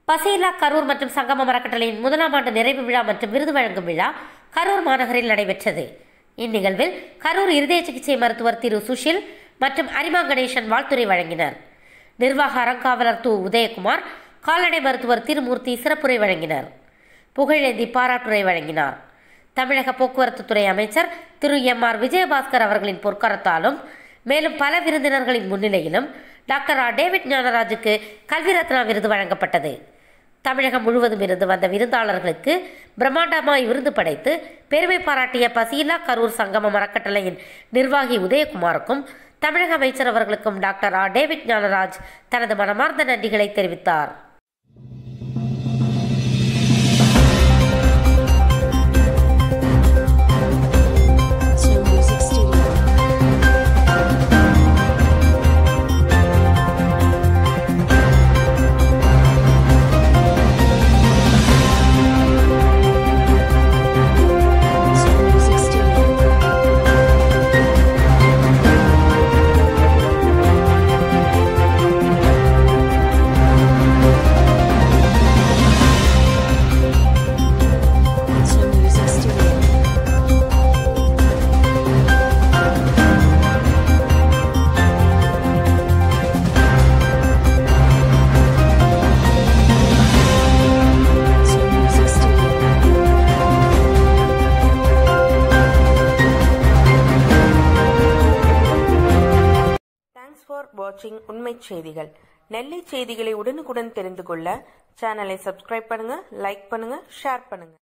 பசையில்லா கரூர் மற்றும் சங்கம அறக்கட்டளையின் முதலாம் ஆண்டு நிறைவு விழா மற்றும் விருது வழங்கும் விழா கரூர் மாநகரில் நடைபெற்றது இந்நிகழ்வில் கரூர் இருதய சிகிச்சை மருத்துவர் திரு சுஷில் மற்றும் அரிமா கணேசன் வாழ்த்துரை வழங்கினர் நிர்வாக அறங்காவலர் து உதயகுமார் கால்நடை மருத்துவர் திருமூர்த்தி சிறப்புரை வழங்கினர் புகழேந்தி பாராட்டுரை வழங்கினார் தமிழக போக்குவரத்து துறை அமைச்சர் திரு எம் ஆர் விஜயபாஸ்கர் அவர்களின் பொற்கரத்தாலும் மேலும் பல விருந்தினர்களின் முன்னிலையிலும் டாக்டர் ஆர் டேவிட் ஞானராஜுக்கு கல்வி ரத்னா விருது வழங்கப்பட்டது தமிழகம் முழுவதும் இருந்து வந்த விருந்தாளர்களுக்கு பிரம்மாண்டமாய் விருது படைத்து பெருமை பாராட்டிய பசியில்லா கரூர் சங்கமம் அறக்கட்டளையின் நிர்வாகி உதயகுமாருக்கும் தமிழக அமைச்சர் அவர்களுக்கும் டாக்டர் ஆர் டேவிட் ஞானராஜ் தனது மனமார்ந்த நன்றிகளை தெரிவித்தார் Snow Music Studio. Snow Music Studio. Snow Music Studio. Snow Music Studio. Thanks for வாட்சிங் உண்மை செய்திகள் நெல்லை செய்திகளை உடனுக்குடன் தெரிந்து கொள்ள சேனலை சப்ஸ்கிரைப் பண்ணுங்க லைக் பண்ணுங்க ஷேர் பண்ணுங்க